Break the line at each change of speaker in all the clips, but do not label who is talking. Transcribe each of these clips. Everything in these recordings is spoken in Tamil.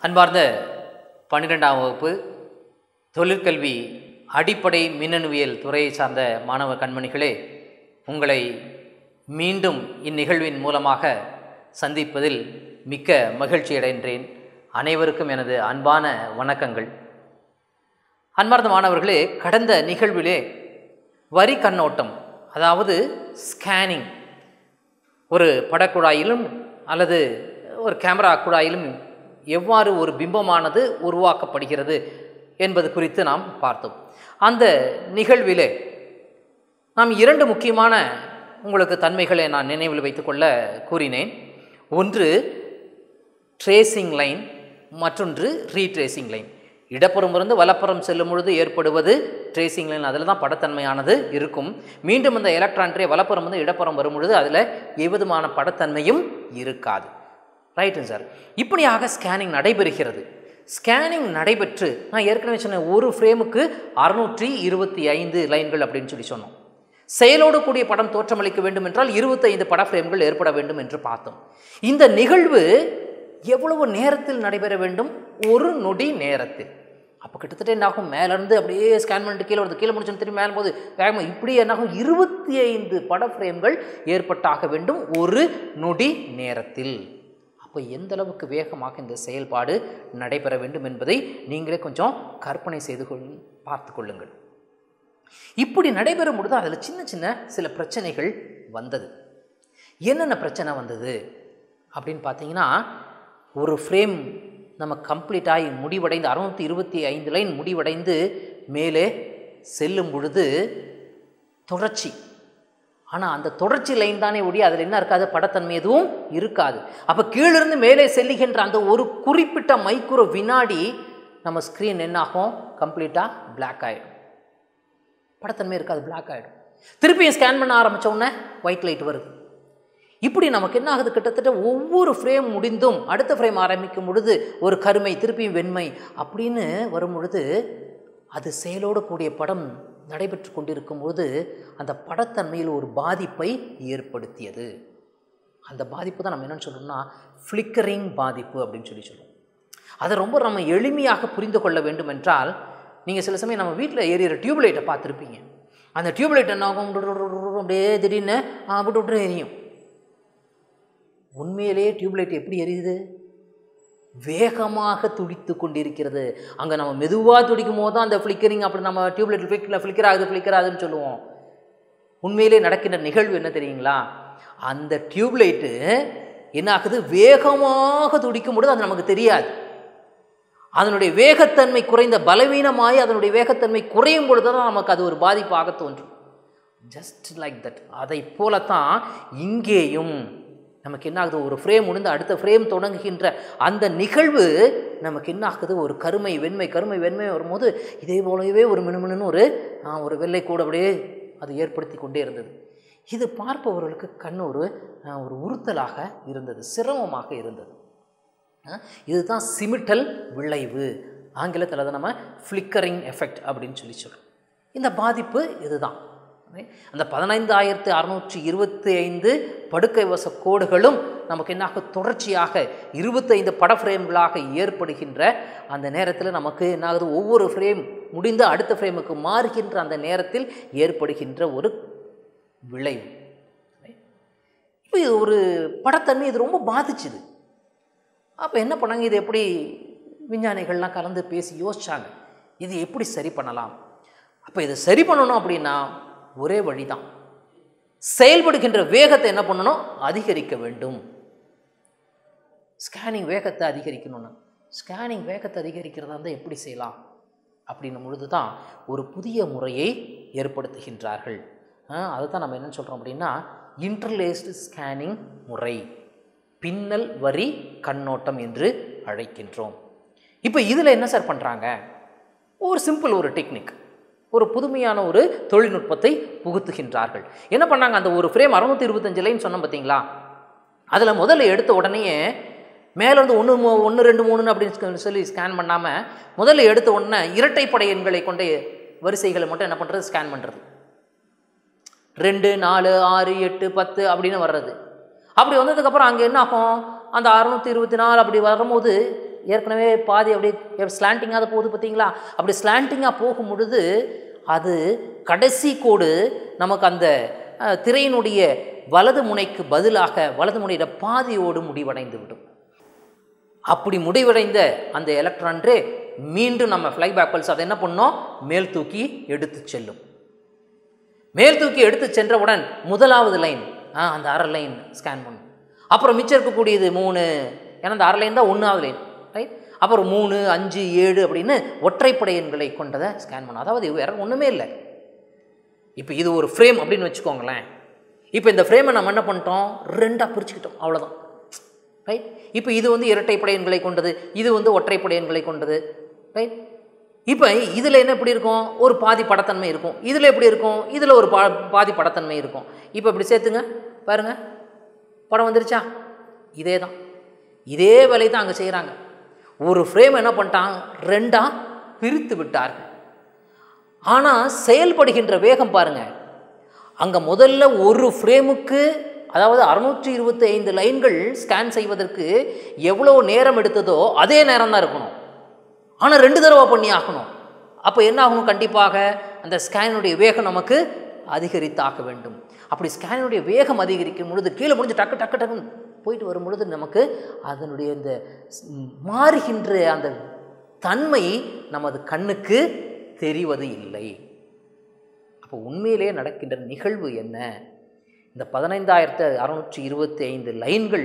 அன்பார்ந்த பன்னிரெண்டாம் வகுப்பு தொழிற்கல்வி அடிப்படை மின்னணுவியல் துறையை சார்ந்த மாணவ கண்மணிகளே உங்களை மீண்டும் இந்நிகழ்வின் மூலமாக சந்திப்பதில் மிக்க மகிழ்ச்சி அடைகின்றேன் அனைவருக்கும் எனது அன்பான வணக்கங்கள் அன்பார்ந்த மாணவர்களே கடந்த நிகழ்விலே வரி கண்ணோட்டம் அதாவது ஸ்கேனிங் ஒரு படக்குழாயிலும் அல்லது ஒரு கேமரா குழாயிலும் எவ்வாறு ஒரு பிம்பமானது உருவாக்கப்படுகிறது என்பது குறித்து நாம் பார்த்தோம் அந்த நிகழ்விலே நாம் இரண்டு முக்கியமான உங்களுக்கு தன்மைகளை நான் நினைவில் வைத்துக்கொள்ள கூறினேன் ஒன்று ட்ரேசிங் லைன் மற்றொன்று ரீட்ரேசிங் லைன் இடப்புறம் இருந்து வலப்புறம் செல்லும் பொழுது ஏற்படுவது ட்ரேசிங் லைன் அதில் தான் படத்தன்மையானது இருக்கும் மீண்டும் இந்த எலக்ட்ரான் ட்ரே வலப்புறம் வந்து இடப்புறம் வரும் பொழுது அதில் எவ்விதமான படத்தன்மையும் இருக்காது ரைட்டுங்க சார் இப்படியாக ஸ்கேனிங் நடைபெறுகிறது ஸ்கேனிங் நடைபெற்று நான் ஏற்கனவே சொன்னேன் ஒரு ஃப்ரேமுக்கு அறுநூற்றி இருபத்தி ஐந்து லைன்கள் அப்படின்னு சொல்லி சொன்னோம் செயலோடு கூடிய படம் தோற்றமளிக்க வேண்டும் என்றால் இருபத்தைந்து பட ஃப்ரேம்கள் ஏற்பட வேண்டும் என்று பார்த்தோம் இந்த நிகழ்வு எவ்வளவு நேரத்தில் நடைபெற வேண்டும் ஒரு நொடி நேரத்தில் அப்போ கிட்டத்தட்ட என்னாகும் மேலேருந்து அப்படியே ஸ்கேன் பண்ணிட்டு கீழே வருது கீழே முடிச்சுன்னு திரும்பி மேலே போது வேகமாக இப்படி என்னாகும் இருபத்தி ஐந்து பட ஃப்ரேம்கள் ஏற்பட்டாக வேண்டும் ஒரு நொடி நேரத்தில் அப்போ எந்த அளவுக்கு வேகமாக இந்த செயல்பாடு நடைபெற வேண்டும் என்பதை நீங்களே கொஞ்சம் கற்பனை செய்து கொள் பார்த்து கொள்ளுங்கள் இப்படி நடைபெறும் பொழுது அதில் சின்ன சின்ன சில பிரச்சனைகள் வந்தது என்னென்ன பிரச்சனை வந்தது அப்படின்னு பார்த்தீங்கன்னா ஒரு ஃப்ரேம் நம்ம கம்ப்ளீட் ஆகி முடிவடைந்து அறுநூற்றி இருபத்தி ஐந்து லைன் முடிவடைந்து மேலே செல்லும் பொழுது தொடர்ச்சி ஆனால் அந்த தொடர்ச்சி லைன் தானே ஒடி அதில் என்ன இருக்காது படத்தன்மை எதுவும் இருக்காது அப்போ கீழிருந்து மேலே செல்லுகின்ற அந்த ஒரு குறிப்பிட்ட மைக்ரோ வினாடி நம்ம ஸ்க்ரீன் என்னாகும் கம்ப்ளீட்டாக பிளாக் ஆகிடும் படத்தன்மை இருக்காது பிளாக் ஆகிடும் திருப்பியும் ஸ்கேன் பண்ண ஆரம்பித்த உடனே ஒயிட் லைட் வருது இப்படி நமக்கு என்ன ஆகுது கிட்டத்தட்ட ஒவ்வொரு ஃப்ரேம் முடிந்தும் அடுத்த ஃப்ரேம் ஆரம்பிக்கும் பொழுது ஒரு கருமை திருப்பியும் வெண்மை அப்படின்னு வரும் பொழுது அது செயலோடு கூடிய படம் நடைபெற்று கொண்டிருக்கும் பொழுது அந்த படத்தன்மையில் ஒரு பாதிப்பை ஏற்படுத்தியது அந்த பாதிப்பு தான் நம்ம என்னென்னு சொல்லணும்னா ஃப்ளிக்கரிங் பாதிப்பு அப்படின்னு சொல்லி சொல்லுவோம் அதை ரொம்ப நம்ம எளிமையாக புரிந்து கொள்ள வேண்டும் என்றால் நீங்கள் சில சமயம் நம்ம வீட்டில் எரியிற டியூப்லைட்டை பார்த்துருப்பீங்க அந்த டியூப்லைட் என்ன ஆகும் அப்படியே திடீர்னு விட்டு விட்டு எரியும் உண்மையிலேயே டியூப்லைட் எப்படி எரியுது வேகமாக துடித்து கொண்டிருக்கிறது அங்கே நம்ம மெதுவாக துடிக்கும் போது தான் அந்த ஃப்ளிக்கரிங் அப்படி நம்ம டியூப்லைட் ஃப்ளிக் ஃப்ளிக்கர் ஆகுது ஃப்ளிக்கர் ஆகுதுன்னு சொல்லுவோம் உண்மையிலே நடக்கின்ற நிகழ்வு என்ன தெரியுங்களா அந்த டியூப்லைட்டு என்ன ஆகுது வேகமாக துடிக்கும் பொழுது அது நமக்கு தெரியாது அதனுடைய வேகத்தன்மை குறைந்த பலவீனமாய் அதனுடைய வேகத்தன்மை குறையும் பொழுது தான் நமக்கு அது ஒரு பாதிப்பாக தோன்றும் ஜஸ்ட் லைக் தட் அதை போலத்தான் இங்கேயும் நமக்கு என்ன ஆகுது ஒரு ஃப்ரேம் முடிந்து அடுத்த ஃப்ரேம் தொடங்குகின்ற அந்த நிகழ்வு நமக்கு என்ன ஆகுது ஒரு கருமை வெண்மை கருமை வெண்மை வரும்போது இதே போலவே ஒரு மினுமினுன்னு ஒரு ஒரு வெள்ளை கூட அப்படியே அது ஏற்படுத்தி கொண்டே இருந்தது இது பார்ப்பவர்களுக்கு கண் ஒரு ஒரு உறுத்தலாக இருந்தது சிரமமாக இருந்தது இதுதான் சிமிட்டல் விளைவு ஆங்கிலத்தில் அதை நம்ம ஃப்ளிக்கரிங் எஃபெக்ட் அப்படின்னு சொல்லி சொல்கிறோம் இந்த பாதிப்பு இதுதான் அந்த பதினைந்தாயிரத்து அறுநூற்றி இருபத்தி ஐந்து படுக்கை வச கோடுகளும் நமக்கு என்னாக தொடர்ச்சியாக இருபத்தைந்து பட ஃப்ரேம்களாக ஏற்படுகின்ற அந்த நேரத்தில் நமக்கு என்னாகுது ஒவ்வொரு ஃப்ரேம் முடிந்து அடுத்த ஃப்ரேமுக்கு மாறுகின்ற அந்த நேரத்தில் ஏற்படுகின்ற ஒரு விளைவு இப்போ இது ஒரு படத்தன்மை இது ரொம்ப பாதிச்சுது அப்போ என்ன பண்ணாங்க இது எப்படி விஞ்ஞானிகள்லாம் கலந்து பேசி யோசித்தாங்க இது எப்படி சரி பண்ணலாம் அப்போ இதை சரி பண்ணணும் அப்படின்னா ஒரே வழி தான் செயல்படுகின்ற வேகத்தை என்ன பண்ணணும் அதிகரிக்க வேண்டும் ஸ்கேனிங் வேகத்தை அதிகரிக்கணும்னா ஸ்கேனிங் வேகத்தை அதிகரிக்கிறதா இருந்தால் எப்படி செய்யலாம் அப்படின்னும் பொழுது தான் ஒரு புதிய முறையை ஏற்படுத்துகின்றார்கள் அதை தான் நம்ம என்ன சொல்கிறோம் அப்படின்னா இன்டர்லேஸ்டு ஸ்கேனிங் முறை பின்னல் வரி கண்ணோட்டம் என்று அழைக்கின்றோம் இப்போ இதில் என்ன சார் பண்ணுறாங்க ஒரு சிம்பிள் ஒரு டெக்னிக் ஒரு புதுமையான ஒரு தொழில்நுட்பத்தை புகுத்துகின்றார்கள் என்ன பண்ணாங்க அந்த ஒரு ஃப்ரேம் அறுநூற்றி இருபத்தஞ்சு லைன் சொன்னோம் பார்த்தீங்களா அதில் முதல்ல எடுத்த உடனேயே மேலேருந்து ஒன்று ஒன்று ரெண்டு மூணுன்னு அப்படின்னு சொல்லி ஸ்கேன் பண்ணாமல் முதல்ல எடுத்த உடனே இரட்டைப்படை எண்களை கொண்ட வரிசைகளை மட்டும் என்ன பண்ணுறது ஸ்கேன் பண்ணுறது ரெண்டு நாலு ஆறு எட்டு பத்து அப்படின்னு வர்றது அப்படி வந்ததுக்கப்புறம் அங்கே என்ன ஆகும் அந்த அறுநூற்றி இருபத்தி நாலு அப்படி வரும்போது ஏற்கனவே பாதி அப்படியே ஸ்லாண்டிங்காக போகுது பார்த்தீங்களா அப்படி ஸ்லாண்டிங்காக போகும் பொழுது அது கடைசி கோடு நமக்கு அந்த அஹ், திரையினுடைய வலது முனைக்கு பதிலாக வலது முனையிட பாதியோடு முடிவடைந்து விடும் அப்படி முடிவடைந்த அந்த எலக்ட்ரான்ரே மீண்டும் நம்ம ஃப்ளைபேக் பல்ஸ் அதை என்ன பண்ணோம் மேல் தூக்கி எடுத்து செல்லும் மேல் தூக்கி எடுத்து சென்றவுடன் முதலாவது லைன் ஆ அந்த அரை லைன் ஸ்கேன் பண்ணும் அப்புறம் மிச்சம் இருக்கக்கூடியது மூணு ஏன்னா அந்த அரை லைன் தான் ஒன்றாவது லைன் ரைட் அப்புறம் மூணு அஞ்சு ஏழு அப்படின்னு ஒற்றைப்படை எண்களை கொண்டதை ஸ்கேன் பண்ணும் அதாவது வேற ஒன்றுமே இல்லை இப்போ இது ஒரு ஃப்ரேம் அப்படின்னு வச்சுக்கோங்களேன் இப்போ இந்த ஃப்ரேமை நம்ம என்ன பண்ணிட்டோம் ரெண்டாக பிரிச்சுக்கிட்டோம் அவ்வளோதான் ரைட் இப்போ இது வந்து இரட்டைப்படை எண்களை கொண்டது இது வந்து ஒற்றைப்படை எண்களை கொண்டது ரைட் இப்போ இதில் என்ன எப்படி இருக்கும் ஒரு பாதி படத்தன்மை இருக்கும் இதில் எப்படி இருக்கும் இதில் ஒரு பா பாதி படத்தன்மை இருக்கும் இப்போ இப்படி சேர்த்துங்க பாருங்க படம் வந்துருச்சா இதே தான் இதே வேலையை தான் அங்கே செய்கிறாங்க ஒரு ஃப்ரேம் என்ன பண்ணிட்டாங்க ரெண்டாக பிரித்து விட்டார்கள் ஆனால் செயல்படுகின்ற வேகம் பாருங்க அங்கே முதல்ல ஒரு ஃப்ரேமுக்கு அதாவது அறுநூற்றி இருபத்தி ஐந்து லைன்கள் ஸ்கேன் செய்வதற்கு எவ்வளோ நேரம் எடுத்ததோ அதே நேரம் தான் இருக்கணும் ஆனால் ரெண்டு தடவை பண்ணி ஆகணும் அப்போ என்ன ஆகணும் கண்டிப்பாக அந்த ஸ்கேனுடைய வேகம் நமக்கு அதிகரித்தாக வேண்டும் அப்படி ஸ்கேனுடைய வேகம் அதிகரிக்கும் பொழுது கீழே முடிஞ்சு டக்கு டக்கு டக்குன்னு போயிட்டு வரும் பொழுது நமக்கு அதனுடைய இந்த ஸ்- மாறுகின்ற அந்த தன்மை நமது கண்ணுக்கு தெரிவது இல்லை அப்போ உண்மையிலே நடக்கின்ற நிகழ்வு என்ன இந்த பதினைந்தாயிரத்து அறுநூற்றி இருபத்தி ஐந்து லைன்கள்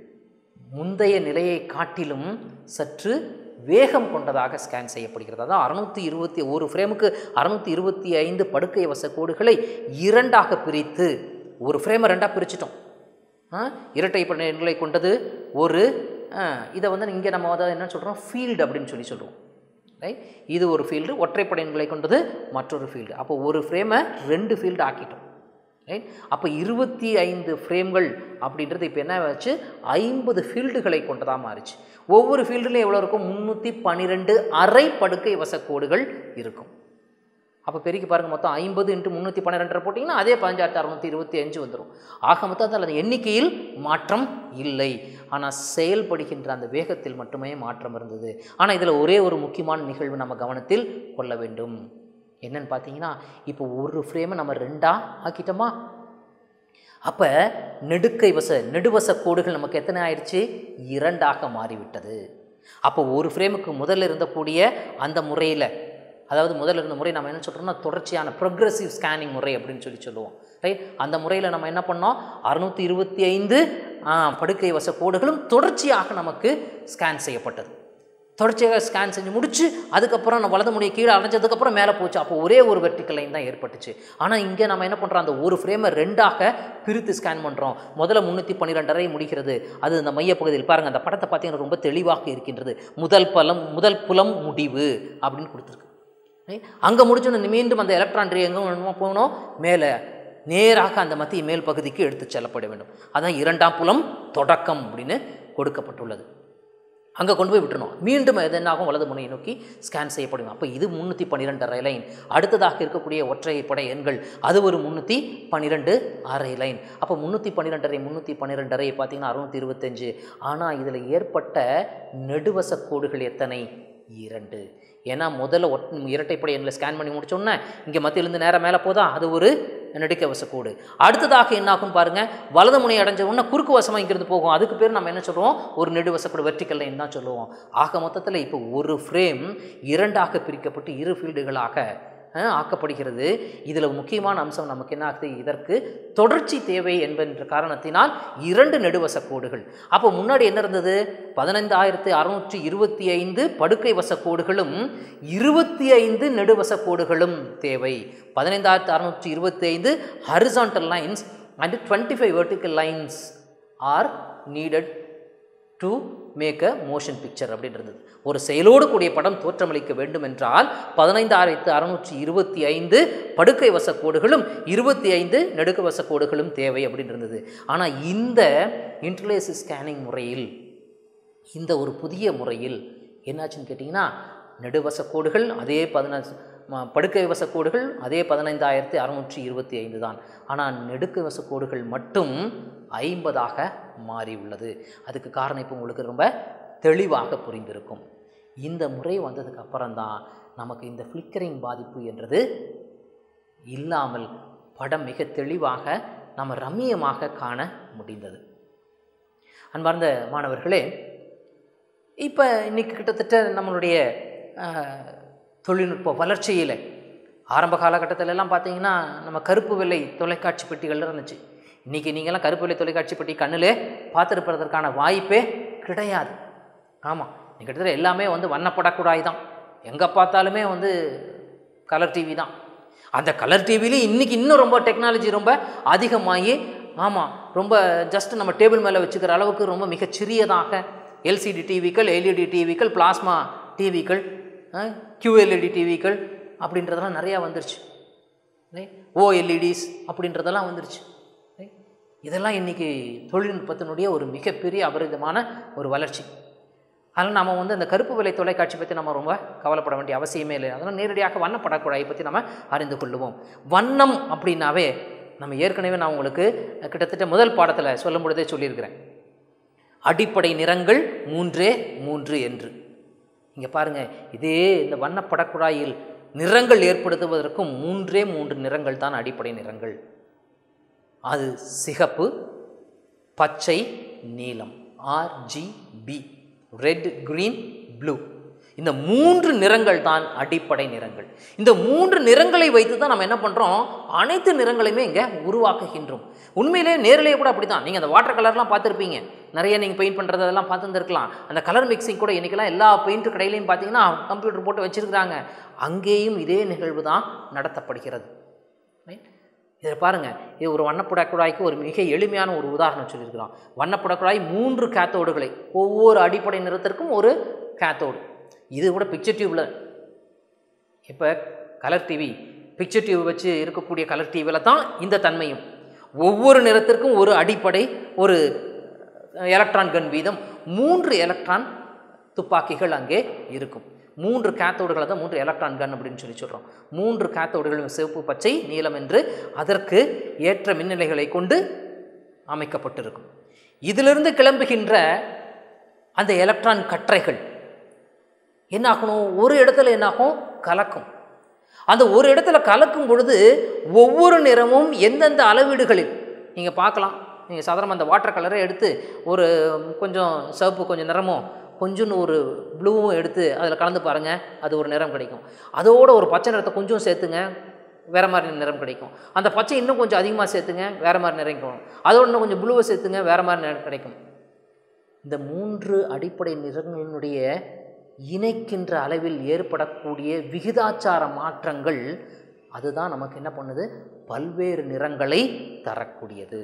முந்தைய நிலையை காட்டிலும் சற்று வேகம் கொண்டதாக ஸ்கேன் செய்யப்படுகிறது அதான் அறுநூற்றி இருபத்தி ஒரு ஃப்ரேமுக்கு அறுநூற்றி இருபத்தி ஐந்து படுக்கை வச கோடுகளை இரண்டாக பிரித்து ஒரு ஃப்ரேமை ரெண்டாக பிரிச்சிட்டோம் ஆ, இரட்டை எண்களை கொண்டது ஒரு ஆ, இதை வந்து இங்கே நம்ம அதை என்ன சொல்கிறோம் ஃபீல்டு அப்படின்னு சொல்லி சொல்கிறோம் ரைட் இது ஒரு ஃபீல்டு ஒற்றைப்படை எண்களை கொண்டது மற்றொரு ஃபீல்டு அப்போ ஒரு ஃப்ரேமை ரெண்டு ஃபீல்டு ஆக்கிட்டோம் ரைட் அப்போ இருபத்தி ஐந்து ஃப்ரேம்கள் அப்படின்றது இப்போ என்ன ஆச்சு ஐம்பது ஃபீல்டுகளை கொண்டதாக மாறிச்சு ஒவ்வொரு ஃபீல்டுலையும் எவ்வளோ இருக்கும் முந்நூற்றி பன்னிரெண்டு அரை படுக்கை வசக்கோடுகள் இருக்கும் அப்போ பெருக்கி பாருங்கள் மொத்தம் ஐம்பது இன்ட்டு முந்நூற்றி பன்னிரெண்டரை போட்டிங்கன்னா அதே பதினஞ்சாயிரத்தி அறுநூற்றி இருபத்தி அஞ்சு வந்துடும் ஆக மொத்தத்தில் அந்த எண்ணிக்கையில் மாற்றம் இல்லை ஆனால் செயல்படுகின்ற அந்த வேகத்தில் மட்டுமே மாற்றம் இருந்தது ஆனால் இதில் ஒரே ஒரு முக்கியமான நிகழ்வு நம்ம கவனத்தில் கொள்ள வேண்டும் என்னன்னு பார்த்தீங்கன்னா இப்போ ஒரு ஃப்ரேமை நம்ம ரெண்டாக ஆக்கிட்டோமா அப்போ நெடுக்கை வச நெடுவச கோடுகள் நமக்கு எத்தனை ஆயிடுச்சு இரண்டாக மாறிவிட்டது அப்போ ஒரு ஃப்ரேமுக்கு முதல்ல இருந்தக்கூடிய அந்த முறையில் அதாவது முதல்ல இருந்த முறை நம்ம என்ன சொல்கிறோம்னா தொடர்ச்சியான ப்ரொக்ரெசிவ் ஸ்கேனிங் முறை அப்படின்னு சொல்லி சொல்லுவோம் ரைட் அந்த முறையில் நம்ம என்ன பண்ணோம் அறுநூற்றி இருபத்தி ஐந்து படுக்கை வச கோடுகளும் தொடர்ச்சியாக நமக்கு ஸ்கேன் செய்யப்பட்டது தொடர்ச்சியாக ஸ்கேன் செஞ்சு முடிச்சு அதுக்கப்புறம் நம்ம வலது முடியை கீழே அடைஞ்சதுக்கப்புறம் மேலே போச்சு அப்போ ஒரே ஒரு வெர்டிக்கல் லைன் தான் ஏற்பட்டுச்சு ஆனால் இங்கே நம்ம என்ன பண்ணுறோம் அந்த ஒரு ஃப்ரேமை ரெண்டாக பிரித்து ஸ்கேன் பண்ணுறோம் முதல்ல முந்நூற்றி பன்னிரெண்டரை முடிகிறது அது இந்த மையப்பகுதியில் பாருங்கள் அந்த படத்தை பார்த்தீங்கன்னா ரொம்ப தெளிவாக இருக்கின்றது முதல் பலம் முதல் புலம் முடிவு அப்படின்னு கொடுத்துருக்கு அங்கே முடிச்சோன்னு மீண்டும் அந்த எலக்ட்ரான் ரே எங்கே வேணுமோ போகணும் மேலே நேராக அந்த மத்திய மேல் பகுதிக்கு எடுத்து செல்லப்பட வேண்டும் அதான் இரண்டாம் புலம் தொடக்கம் அப்படின்னு கொடுக்கப்பட்டுள்ளது அங்கே கொண்டு போய் விட்டுறணும் மீண்டும் அது என்னாகும் வலது முனையை நோக்கி ஸ்கேன் செய்யப்படும் அப்போ இது முந்நூற்றி பன்னிரெண்டரை லைன் அடுத்ததாக இருக்கக்கூடிய ஒற்றைப்படை எண்கள் அது ஒரு முந்நூற்றி பன்னிரெண்டு அரை லைன் அப்போ முந்நூற்றி பன்னிரெண்டரை முந்நூற்றி பன்னிரெண்டரை பார்த்தீங்கன்னா அறுநூற்றி இருபத்தஞ்சு ஆனால் இதில் ஏற்பட்ட நெடுவச கோடுகள் எத்தனை இரண்டு ஏன்னா முதல்ல ஒட் இரட்டைப்படை எண்ணில் ஸ்கேன் பண்ணி முடிச்சோன்னே இங்கே மத்தியிலேருந்து நேரம் மேலே போதா அது ஒரு நெடுக்கவச கோடு அடுத்ததாக என்ன ஆகும் பாருங்க வலது முனை அடைஞ்ச உடனே குறுக்கு வசமாக இங்கிருந்து போகும் அதுக்கு பேர் நம்ம என்ன சொல்லுவோம் ஒரு நெடுவசக்கூட வெர்டிக்கல் லைன் தான் சொல்லுவோம் ஆக மொத்தத்தில் இப்போ ஒரு ஃப்ரேம் இரண்டாக பிரிக்கப்பட்டு இரு ஃபீல்டுகளாக அஹ், ஆக்கப்படுகிறது இதில் முக்கியமான அம்சம் நமக்கு என்ன ஆகுது இதற்கு தொடர்ச்சி தேவை என்பன்ற காரணத்தினால் இரண்டு நெடுவச கோடுகள் அப்போ முன்னாடி என்ன இருந்தது பதினைந்தாயிரத்து அறுநூற்றி இருபத்தி ஐந்து படுக்கை வச கோடுகளும் இருபத்தி ஐந்து நெடுவச கோடுகளும் தேவை பதினைந்தாயிரத்து அறுநூற்றி இருபத்தி ஐந்து horizontal lines and twenty five vertical lines are needed to make a motion picture அப்படின்றது ஒரு செயலோடு கூடிய படம் தோற்றமளிக்க வேண்டும் என்றால் பதினைந்தாயிரத்து அறுநூற்றி இருபத்தி ஐந்து படுக்கை வச கோடுகளும் இருபத்தி ஐந்து நெடுக்க வச கோடுகளும் தேவை அப்படின்னு இருந்தது ஆனால் இந்த இன்டர்லேஸ் ஸ்கேனிங் முறையில் இந்த ஒரு புதிய முறையில் என்னாச்சுன்னு கேட்டிங்கன்னா நெடுவச கோடுகள் அதே பதினஞ்சு படுக்கை வச கோடுகள் அதே பதினைந்தாயிரத்தி அறுநூற்றி இருபத்தி ஐந்து தான் ஆனால் நெடுக்கு வச கோடுகள் மட்டும் ஐம்பதாக மாறி உள்ளது அதுக்கு காரணம் இப்போ உங்களுக்கு ரொம்ப தெளிவாக புரிந்திருக்கும் இந்த முறை வந்ததுக்கு அப்புறம்தான் நமக்கு இந்த ஃப்ளிக்கரிங் பாதிப்பு என்றது இல்லாமல் படம் மிக தெளிவாக நம்ம ரம்மியமாக காண முடிந்தது அன்பார்ந்த மாணவர்களே இப்போ இன்னைக்கு கிட்டத்தட்ட நம்மளுடைய அஹ், தொழில்நுட்ப வளர்ச்சியில் ஆரம்ப காலகட்டத்துல எல்லாம் பார்த்தீங்கன்னா நம்ம கருப்பு வெள்ளை தொலைக்காட்சி பெட்டிகள் இருந்துச்சு இன்றைக்கி நீங்களாம் கருப்பு வெள்ளை தொலைக்காட்சி பெட்டி கண்ணிலே பார்த்துருப்பதற்கான வாய்ப்பே கிடையாது ஆமாம் கிட்டத்தட்ட எல்லாமே வந்து வண்ணப்படக்கூடாது தான் எங்கே பார்த்தாலுமே வந்து கலர் டிவி தான் அந்த கலர் டிவிலையும் இன்றைக்கி இன்னும் ரொம்ப டெக்னாலஜி ரொம்ப அதிகமாகி ஆமாம் ரொம்ப ஜஸ்ட் நம்ம டேபிள் மேலே வச்சுக்கிற அளவுக்கு ரொம்ப மிகச் சிறியதாக எல்சிடி டிவிக்கள் எல்இடி டிவிக்கள் பிளாஸ்மா டிவிக்கள் கியூஎல்இடி டிவிக்கள் அப்படின்றதெல்லாம் நிறையா வந்துருச்சு ஓஎல்இடிஸ் அப்படின்றதெல்லாம் வந்துருச்சு right? இதெல்லாம் இன்றைக்கி தொழில்நுட்பத்தினுடைய ஒரு மிகப்பெரிய அபரிதமான ஒரு வளர்ச்சி அதனால் நம்ம வந்து அந்த கருப்பு விலை தொலைக்காட்சி பற்றி நம்ம ரொம்ப கவலைப்பட வேண்டிய அவசியமே இல்லை அதனால் நேரடியாக வண்ணப்படக்கூடாயை பற்றி நம்ம அறிந்து கொள்ளுவோம் வண்ணம் அப்படின்னாவே நம்ம ஏற்கனவே நான் உங்களுக்கு கிட்டத்தட்ட முதல் பாடத்தில் சொல்லும் பொழுதே சொல்லியிருக்கிறேன் அடிப்படை நிறங்கள் மூன்றே மூன்று என்று இங்கே பாருங்கள் இதே இந்த வண்ணப்படக்குழாயில் நிறங்கள் ஏற்படுத்துவதற்கும் மூன்றே மூன்று நிறங்கள் தான் அடிப்படை நிறங்கள் அது சிகப்பு பச்சை நீலம் ஆர்ஜிபி ரெட் green ப்ளூ இந்த மூன்று நிறங்கள் தான் அடிப்படை நிறங்கள் இந்த மூன்று நிறங்களை வைத்து தான் நம்ம என்ன பண்ணுறோம் அனைத்து நிறங்களையுமே இங்கே உருவாக்குகின்றோம் உண்மையிலே நேரிலேயே கூட அப்படி தான் நீங்கள் அந்த வாட்டர் கலர்லாம் பார்த்துருப்பீங்க நிறைய நீங்கள் பெயிண்ட் பண்ணுறதெல்லாம் பார்த்துருந்துருக்கலாம் அந்த கலர் மிக்சிங் கூட இன்றைக்கெல்லாம் எல்லா பெயிண்ட் கடையிலையும் பார்த்தீங்கன்னா கம்ப்யூட்டர் போட்டு வச்சுருக்காங்க அங்கேயும் இதே நிகழ்வு தான் நடத்தப்படுகிறது Right? இதை பாருங்கள் இது ஒரு வண்ணப்புட குழாய்க்கு ஒரு மிக எளிமையான ஒரு உதாரணம் சொல்லியிருக்கிறோம் வண்ணப்புட குழாய் மூன்று கேத்தோடுகளை ஒவ்வொரு அடிப்படை நிறத்திற்கும் ஒரு கேத்தோடு இது கூட பிக்சர் டியூப்பில் இப்போ கலர் டிவி பிக்சர் டியூப் வச்சு இருக்கக்கூடிய கலர் டிவியில் தான் இந்த தன்மையும் ஒவ்வொரு நிறத்திற்கும் ஒரு அடிப்படை ஒரு எலக்ட்ரான் கன் வீதம் மூன்று எலக்ட்ரான் துப்பாக்கிகள் அங்கே இருக்கும் மூன்று கேத்தோடுகளை தான் மூன்று எலக்ட்ரான் கன் அப்படின்னு சொல்லி சொல்கிறோம் மூன்று கேத்தோடுகளும் சிவப்பு பச்சை நீலம் என்று அதற்கு ஏற்ற மின்னிலைகளை கொண்டு அமைக்கப்பட்டிருக்கும் இதிலிருந்து கிளம்புகின்ற அந்த எலக்ட்ரான் கற்றைகள் என்ன ஆகணும் ஒரு இடத்துல என்னாகும் கலக்கும் அந்த ஒரு இடத்துல கலக்கும் பொழுது ஒவ்வொரு நிறமும் எந்தெந்த அளவீடுகளில் நீங்கள் பார்க்கலாம் நீங்கள் சாதாரண அந்த வாட்டர் கலரை எடுத்து ஒரு கொஞ்சம் சிவப்பு கொஞ்சம் நிறமும் கொஞ்சோண்டு ஒரு ப்ளூவும் எடுத்து அதில் கலந்து பாருங்கள் அது ஒரு நிறம் கிடைக்கும் அதோட ஒரு பச்சை நிறத்தை கொஞ்சம் சேர்த்துங்க வேறு மாதிரி நிறம் கிடைக்கும் அந்த பச்சை இன்னும் கொஞ்சம் அதிகமாக சேர்த்துங்க வேறு மாதிரி நிறம் கிடைக்கும் அதோட இன்னும் கொஞ்சம் ப்ளூவை சேர்த்துங்க வேறு மாதிரி நிறம் கிடைக்கும் இந்த மூன்று அடிப்படை நிறங்களினுடைய இணைக்கின்ற அளவில் ஏற்படக்கூடிய விகிதாச்சார மாற்றங்கள் அதுதான் நமக்கு என்ன பண்ணுது பல்வேறு நிறங்களை தரக்கூடியது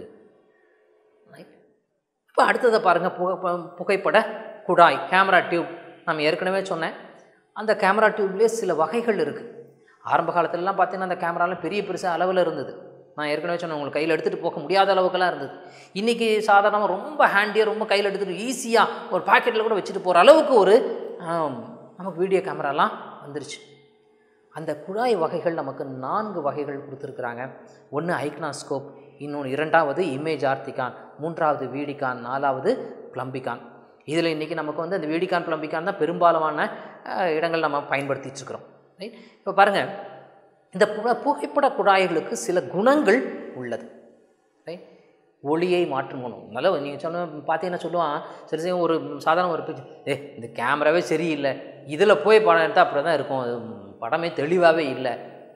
இப்போ அடுத்ததை பாருங்கள் புகை ப- புகைப்பட குழாய் கேமரா டியூப் நம்ம ஏற்கனவே சொன்னேன் அந்த கேமரா டியூப்லேயே சில வகைகள் இருக்குது ஆரம்ப காலத்துலலாம் பார்த்தீங்கன்னா அந்த கேமராலாம் பெரிய பெருசாக அளவில் இருந்தது நான் ஏற்கனவே சொன்னேன் உங்களுக்கு கையில் எடுத்துகிட்டு போக முடியாத அளவுக்குலாம் இருந்தது இன்றைக்கி சாதாரணமாக ரொம்ப ஹேண்டியாக ரொம்ப கையில் எடுத்துகிட்டு ஈஸியாக ஒரு பாக்கெட்டில் கூட வச்சுட்டு போகிற அளவுக்கு ஒரு ஆம், நமக்கு வீடியோ கேமராலாம் வந்துருச்சு அந்த குழாய் வகைகள் நமக்கு நான்கு வகைகள் கொடுத்துருக்குறாங்க ஒன்று ஐக்னாஸ்கோப் இன்னொன்று இரண்டாவது இமேஜ் ஆர்த்திகான் மூன்றாவது வீடிகான் நாலாவது பிளம்பிகான் இதில் இன்றைக்கி நமக்கு வந்து அந்த வீடிகான் பிளம்பிகான் தான் பெரும்பாலான அஹ், இடங்கள் நம்ம பயன்படுத்திட்டு இருக்கிறோம் ரைட் இப்போ பாருங்கள் இந்த புக புகைப்பட குழாய்களுக்கு சில குணங்கள் உள்ளது ரைட் ஒளியை மாற்றும் குணம் நல்ல நீங்கள் சொன்ன பார்த்தீங்கன்னா சொல்லுவான் சரி சரி ஒரு சாதாரண ஒரு பிக்சர் ஏ இந்த கேமராவே சரியில்லை இதில் போய் படம் எடுத்தால் அப்படி தான் இருக்கும் அது படமே தெளிவாகவே இல்லை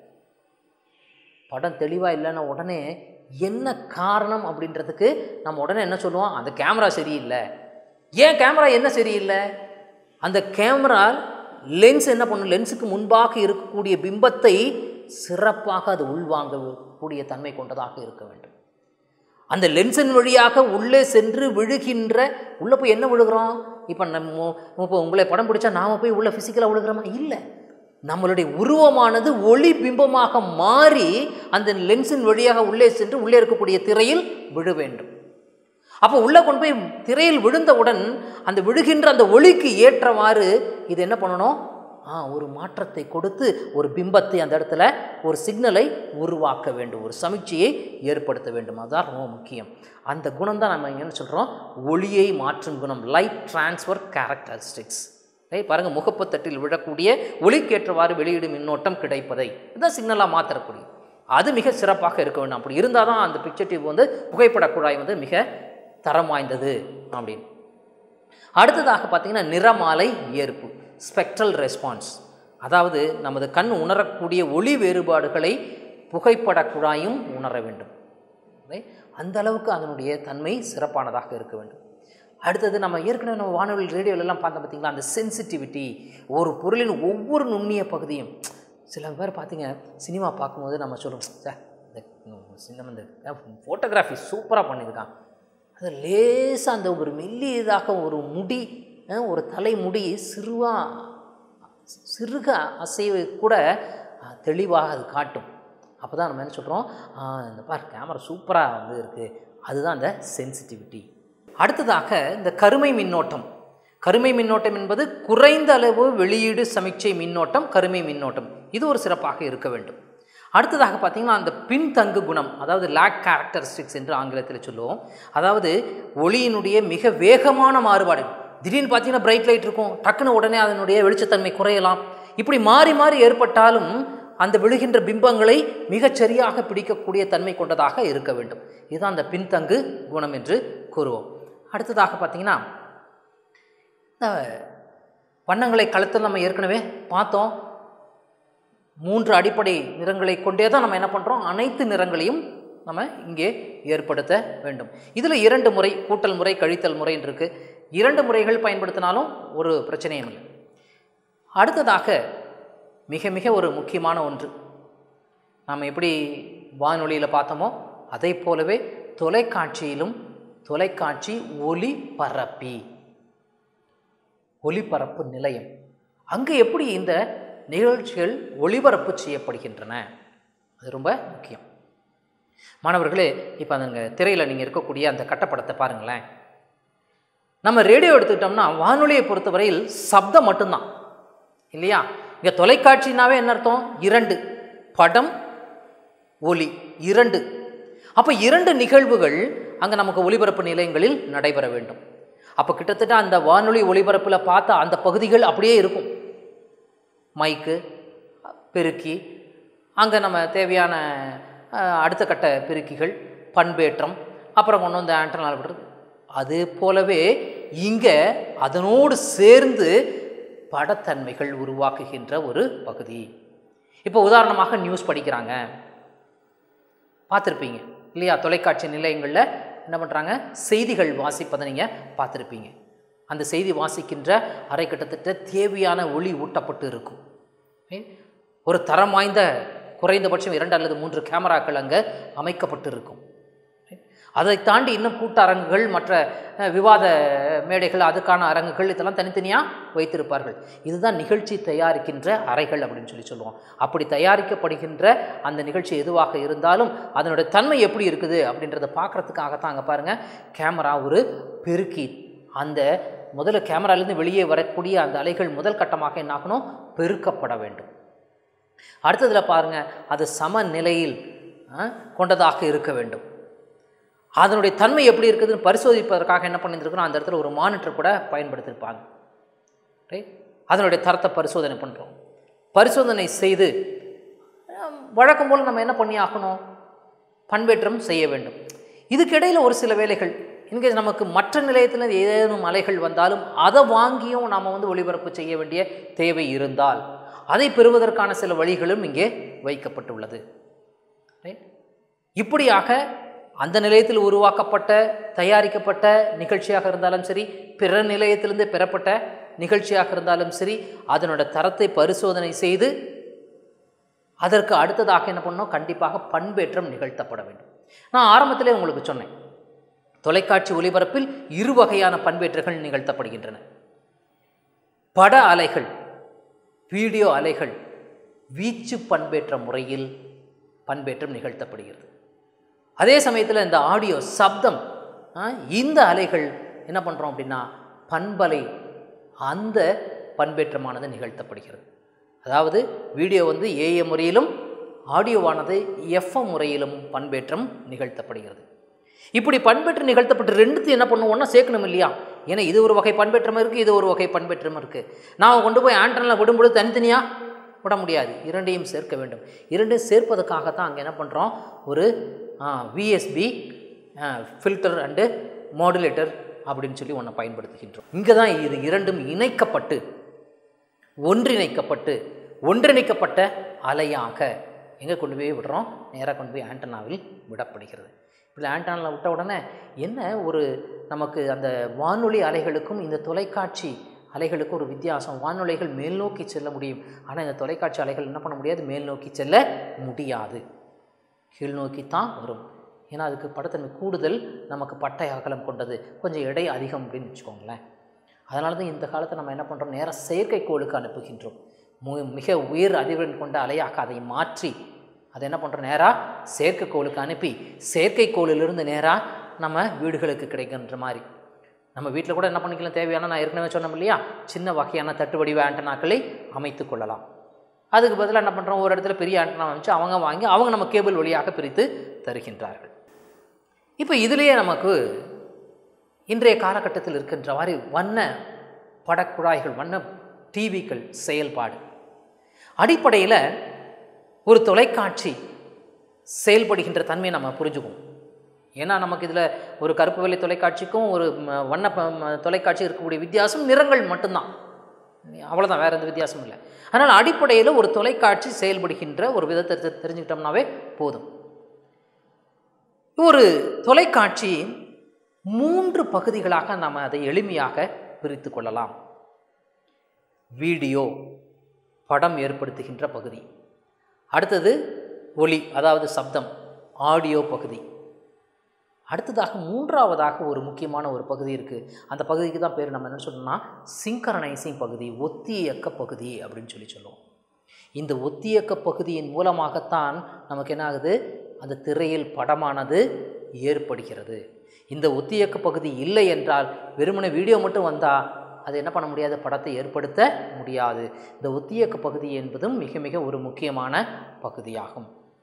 படம் தெளிவாக இல்லைன்னா உடனே என்ன காரணம் அப்படின்றதுக்கு நம்ம உடனே என்ன சொல்லுவோம் அந்த கேமரா சரியில்லை ஏன் கேமரா என்ன சரியில்லை அந்த கேமரா லென்ஸ் என்ன பண்ணும் லென்ஸுக்கு முன்பாக இருக்கக்கூடிய பிம்பத்தை சிறப்பாக அது உள்வாங்கக்கூடிய தன்மை கொண்டதாக இருக்க வேண்டும் அந்த லென்ஸின் வழியாக உள்ளே சென்று விழுகின்ற உள்ளே போய் என்ன விழுகிறோம் இப்போ நம்ம இப்போ உங்களை படம் பிடிச்சா நாம் போய் உள்ள ஃபிசிக்கலாக விழுகிறோமா இல்லை நம்மளுடைய உருவமானது ஒளி பிம்பமாக மாறி அந்த லென்ஸின் வழியாக உள்ளே சென்று உள்ளே இருக்கக்கூடிய திரையில் விழ வேண்டும் அப்போ உள்ளே கொண்டு போய் திரையில் விழுந்தவுடன் அந்த விழுகின்ற அந்த ஒளிக்கு ஏற்றவாறு இது என்ன பண்ணணும் ஆ ஒரு மாற்றத்தை கொடுத்து ஒரு பிம்பத்தை அந்த இடத்துல ஒரு சிக்னலை உருவாக்க வேண்டும் ஒரு சமிக்சையை ஏற்படுத்த வேண்டும் அதுதான் ரொம்ப முக்கியம் அந்த குணம் தான் நம்ம என்ன சொல்கிறோம் ஒளியை மாற்றும் குணம் லைட் டிரான்ஸ்ஃபர் கேரக்டரிஸ்டிக்ஸ் ரைட் பாருங்கள் முகப்புத்தட்டில் விழக்கூடிய ஒளிக்கேற்றவாறு வெளியீடு மின்னோட்டம் கிடைப்பதை இதுதான் சிக்னலாக மாற்றக்கூடிய அது மிக சிறப்பாக இருக்க வேண்டும் அப்படி இருந்தால் தான் அந்த பிக்சர் டியூப் வந்து புகைப்பட குழாய் வந்து மிக தரம் வாய்ந்தது அப்படின்னு அடுத்ததாக பார்த்தீங்கன்னா நிறமாலை ஏற்பு ஸ்பெக்ட்ரல் ரெஸ்பான்ஸ் அதாவது நமது கண் உணரக்கூடிய ஒளி வேறுபாடுகளை புகைப்பட குழாயும் உணர வேண்டும் Right? அந்த அளவுக்கு அதனுடைய தன்மை சிறப்பானதாக இருக்க வேண்டும் அடுத்தது நம்ம ஏற்கனவே நம்ம வானொலி ரேடியோலெல்லாம் பார்த்தோம் பார்த்தீங்களா அந்த சென்சிட்டிவிட்டி ஒரு பொருளின் ஒவ்வொரு நுண்ணிய பகுதியும் சில பேர் பார்த்தீங்க சினிமா பார்க்கும்போது நம்ம சொல்லுவோம் சார் இந்த சின்ன இந்த ஃபோட்டோகிராஃபி சூப்பராக பண்ணியிருக்கான் அது லேசாக அந்த ஒரு மெல்லியதாக ஒரு முடி அஹ், ஒரு தலைமுடி சிறுவா சிறுக அசைவு கூட அஹ், தெளிவாக அது காட்டும் அப்போ தான் நம்ம என்ன சொல்கிறோம் இந்த பார் கேமரா சூப்பராக வந்து இருக்குது அதுதான் அந்த சென்சிட்டிவிட்டி அடுத்ததாக இந்த கருமை மின்னோட்டம் கருமை மின்னோட்டம் என்பது குறைந்த அளவு வெளியீடு சமிக்சை மின்னோட்டம் கருமை மின்னோட்டம் இது ஒரு சிறப்பாக இருக்க வேண்டும் அடுத்ததாக பார்த்தீங்கன்னா அந்த பின்தங்கு குணம் அதாவது லேக் கேரக்டரிஸ்டிக்ஸ் என்று ஆங்கிலத்தில் சொல்லுவோம் அதாவது ஒளியினுடைய மிக வேகமான மாறுபாடு திடீர்னு பார்த்தீங்கன்னா பிரைட் லைட் இருக்கும் டக்குன்னு உடனே அதனுடைய வெளிச்சத்தன்மை குறையலாம் இப்படி மாறி மாறி ஏற்பட்டாலும் அந்த விழுகின்ற பிம்பங்களை மிகச் சரியாக பிடிக்கக்கூடிய தன்மை கொண்டதாக இருக்க வேண்டும் இதுதான் அந்த பின்தங்கு குணம் என்று கூறுவோம் அடுத்ததாக பார்த்தீங்கன்னா இந்த வண்ணங்களை களத்தில் நம்ம ஏற்கனவே பார்த்தோம் மூன்று அடிப்படை நிறங்களை கொண்டே தான் நம்ம என்ன பண்ணுறோம் அனைத்து நிறங்களையும் நம்ம இங்கே ஏற்படுத்த வேண்டும் இதில் இரண்டு முறை கூட்டல் முறை கழித்தல் முறை இருக்கு இரண்டு முறைகள் பயன்படுத்தினாலும் ஒரு பிரச்சனையும் இல்லை அடுத்ததாக மிக மிக ஒரு முக்கியமான ஒன்று நாம் எப்படி வானொலியில் பார்த்தோமோ அதை போலவே தொலைக்காட்சியிலும் தொலைக்காட்சி ஒளிபரப்பி ஒளிபரப்பு நிலையம் அங்கே எப்படி இந்த நிகழ்ச்சிகள் ஒளிபரப்பு செய்யப்படுகின்றன அது ரொம்ப முக்கியம் மாணவர்களே இப்போ அந்த திரையில் நீங்கள் இருக்கக்கூடிய அந்த கட்டப்படத்தை பாருங்களேன் நம்ம ரேடியோ எடுத்துக்கிட்டோம்னா வானொலியை பொறுத்தவரையில் சப்தம் மட்டும்தான் இல்லையா இங்கே தொலைக்காட்சினாவே என்ன அர்த்தம் இரண்டு படம் ஒலி இரண்டு அப்போ இரண்டு நிகழ்வுகள் அங்கே நமக்கு ஒளிபரப்பு நிலையங்களில் நடைபெற வேண்டும் அப்போ கிட்டத்தட்ட அந்த வானொலி ஒளிபரப்பில் பார்த்த அந்த பகுதிகள் அப்படியே இருக்கும் மைக்கு பெருக்கி அங்கே நம்ம தேவையான அஹ், அடுத்த கட்ட பெருக்கிகள் பண்பேற்றம் அப்புறம் கொண்டு வந்து ஆண்டனால் விடுறது அது போலவே இங்கே அதனோடு சேர்ந்து படத்தன்மைகள் உருவாக்குகின்ற ஒரு பகுதி இப்போ உதாரணமாக நியூஸ் படிக்கிறாங்க பார்த்துருப்பீங்க இல்லையா தொலைக்காட்சி நிலையங்களில் என்ன பண்ணுறாங்க செய்திகள் வாசிப்பதை நீங்கள் பார்த்துருப்பீங்க அந்த செய்தி வாசிக்கின்ற அறை கிட்டத்தட்ட தேவையான ஒளி ஊட்டப்பட்டு இருக்கும் Okay? ஒரு தரம் வாய்ந்த குறைந்தபட்சம் இரண்டு அல்லது மூன்று கேமராக்கள் அங்கே அமைக்கப்பட்டு இருக்கும் Okay? அதை தாண்டி இன்னும் கூட்ட அரங்குகள் மற்ற அஹ், விவாத மேடைகள் அதுக்கான அரங்குகள் இதெல்லாம் தனித்தனியாக வைத்திருப்பார்கள் இதுதான் நிகழ்ச்சி தயாரிக்கின்ற அறைகள் அப்படின்னு சொல்லி சொல்லுவோம் அப்படி தயாரிக்கப்படுகின்ற அந்த நிகழ்ச்சி எதுவாக இருந்தாலும் அதனுடைய தன்மை எப்படி இருக்குது அப்படின்றத பார்க்குறதுக்காகத்தான் அங்கே பாருங்கள் கேமரா ஒரு பெருக்கி அந்த முதல்ல கேமராலேருந்து வெளியே வரக்கூடிய அந்த அலைகள் முதல் கட்டமாக என்ன ஆகணும் பெருக்கப்பட வேண்டும் அடுத்ததில் பாருங்கள் அது சமநிலையில் ஆ, கொண்டதாக இருக்க வேண்டும் அதனுடைய தன்மை எப்படி இருக்குதுன்னு பரிசோதிப்பதற்காக என்ன பண்ணியிருக்கணும் அந்த இடத்துல ஒரு மானிட்டர் கூட பயன்படுத்தியிருப்பாங்க ரைட் அதனுடைய தரத்தை பரிசோதனை பண்ணுறோம் பரிசோதனை செய்து அஹ், வழக்கம் போல் நம்ம என்ன பண்ணி ஆகணும் பண்பேற்றம் செய்ய வேண்டும் இதுக்கிடையில் ஒரு சில வேலைகள் இன்கேஸ் நமக்கு மற்ற நிலையத்தில் ஏதேனும் அலைகள் வந்தாலும் அதை வாங்கியும் நாம் வந்து ஒளிபரப்பு செய்ய வேண்டிய தேவை இருந்தால் அதை பெறுவதற்கான சில வழிகளும் இங்கே வைக்கப்பட்டுள்ளது ரைட் இப்படியாக அந்த நிலையத்தில் உருவாக்கப்பட்ட தயாரிக்கப்பட்ட நிகழ்ச்சியாக இருந்தாலும் சரி பிற நிலையத்திலிருந்து பெறப்பட்ட நிகழ்ச்சியாக இருந்தாலும் சரி அதனோட தரத்தை பரிசோதனை செய்து அதற்கு அடுத்ததாக என்ன பண்ணணும் கண்டிப்பாக பண்பேற்றம் நிகழ்த்தப்பட வேண்டும் நான் ஆரம்பத்திலே உங்களுக்கு சொன்னேன் தொலைக்காட்சி ஒளிபரப்பில் இரு வகையான பண்பேற்றங்கள் நிகழ்த்தப்படுகின்றன பட அலைகள் வீடியோ அலைகள் வீச்சு பண்பேற்ற முறையில் பண்பேற்றம் நிகழ்த்தப்படுகிறது அதே சமயத்தில் இந்த ஆடியோ சப்தம் ஆ, இந்த அலைகள் என்ன பண்ணுறோம் அப்படின்னா பண்பலை அந்த பண்பேற்றமானது நிகழ்த்தப்படுகிறது அதாவது வீடியோ வந்து ஏஎம் முறையிலும் ஆடியோவானது எஃப்எம் முறையிலும் பண்பேற்றம் நிகழ்த்தப்படுகிறது இப்படி பண்பேற்றம் நிகழ்த்தப்பட்டு ரெண்டுத்தையும் என்ன பண்ணுவோம் ஒன்றா சேர்க்கணும் இல்லையா ஏன்னா இது ஒரு வகை பண்பேற்றம் இருக்குது இது ஒரு வகை பண்பேற்றம் இருக்குது நான் கொண்டு போய் ஆண்டனில் விடும்பொழுது தனித்தனியாக விட முடியாது இரண்டையும் சேர்க்க வேண்டும் இரண்டையும் சேர்ப்பதற்காகத்தான் அங்கே என்ன பண்ணுறோம் ஒரு விஎஸ்பி ஃபில்டர் அண்டு மாடுலேட்டர் அப்படின்னு சொல்லி ஒன்றை பயன்படுத்துகின்றோம் இங்கே தான் இது இரண்டும் இணைக்கப்பட்டு ஒன்றிணைக்கப்பட்டு ஒன்றிணைக்கப்பட்ட அலையாக எங்கே கொண்டு போய் விடுறோம் நேராக கொண்டு போய் ஆண்டனாவில் விடப்படுகிறது இப்படி ஆண்டனாவில் விட்ட உடனே என்ன ஒரு நமக்கு அந்த வானொலி அலைகளுக்கும் இந்த தொலைக்காட்சி அலைகளுக்கும் ஒரு வித்தியாசம் வானொலிகள் மேல் நோக்கி செல்ல முடியும் ஆனால் இந்த தொலைக்காட்சி அலைகள் என்ன பண்ண முடியாது மேல் நோக்கி செல்ல முடியாது கீழ் நோக்கி தான் வரும் ஏன்னா அதுக்கு படத்தன்மை கூடுதல் நமக்கு பட்டை அகலம் கொண்டது கொஞ்சம் எடை அதிகம் அப்படின்னு வச்சுக்கோங்களேன் அதனால தான் இந்த காலத்தில் நம்ம என்ன பண்ணுறோம் நேராக செயற்கைக்கோளுக்கு அனுப்புகின்றோம் மு மிக உயர் அதிர்வெண் கொண்ட அலையாக அதை மாற்றி அதை என்ன பண்ணுறோம் நேராக செயற்கைக்கோளுக்கு அனுப்பி செயற்கைக்கோளிலிருந்து நேராக நம்ம வீடுகளுக்கு கிடைக்கின்ற மாதிரி நம்ம வீட்டில் கூட என்ன பண்ணிக்கலாம் தேவையான நான் ஏற்கனவே சொன்னோம் இல்லையா சின்ன வகையான தட்டு வடிவ ஆண்டனாக்களை அமைத்து கொள்ளலாம் அதுக்கு பதிலாக என்ன பண்ணுறோம் ஒரு இடத்துல பெரிய ஆண்டனா வச்சு அவங்க வாங்கி அவங்க நம்ம கேபிள் வழியாக பிரித்து தருகின்றார்கள் இப்போ இதிலேயே நமக்கு இன்றைய காலகட்டத்தில் இருக்கின்ற மாதிரி வண்ண படக்குழாய்கள் வண்ண டிவிக்கள் செயல்பாடு அடிப்படையில் ஒரு தொலைக்காட்சி செயல்படுகின்ற தன்மையை நம்ம புரிஞ்சுக்குவோம் ஏன்னா நமக்கு இதில் ஒரு கருப்பு வெள்ளை தொலைக்காட்சிக்கும் ஒரு ம- வண்ண ப- ம- தொலைக்காட்சி இருக்கக்கூடிய வித்தியாசம் நிறங்கள் மட்டும்தான் அவ்வளோதான் வேறு எந்த வித்தியாசமும் இல்லை அதனால் அடிப்படையில் ஒரு தொலைக்காட்சி செயல்படுகின்ற ஒரு விதத்தை தெ- தெரிஞ்சுக்கிட்டோம்னாவே போதும் ஒரு தொலைக்காட்சி மூன்று பகுதிகளாக நாம் அதை எளிமையாக பிரித்து கொள்ளலாம் வீடியோ படம் ஏற்படுத்துகின்ற பகுதி அடுத்தது ஒலி அதாவது சப்தம் ஆடியோ பகுதி அடுத்ததாக மூன்றாவதாக ஒரு முக்கியமான ஒரு பகுதி இருக்குது அந்த பகுதிக்கு தான் பேர் நம்ம என்ன சொல்லணும்னா சிங்கரனைசிங் பகுதி ஒத்தியக்க பகுதி அப்படின்னு சொல்லி சொல்லுவோம் இந்த ஒத்தியக்க பகுதியின் மூலமாகத்தான் நமக்கு என்ன ஆகுது அந்த திரையில் படமானது ஏற்படுகிறது இந்த ஒத்தியக்க பகுதி இல்லை என்றால் வெறுமனே வீடியோ மட்டும் வந்தால் அது என்ன பண்ண முடியாது படத்தை ஏற்படுத்த முடியாது இந்த ஒத்தியக்க பகுதி என்பதும் மிக மிக ஒரு முக்கியமான பகுதியாகும்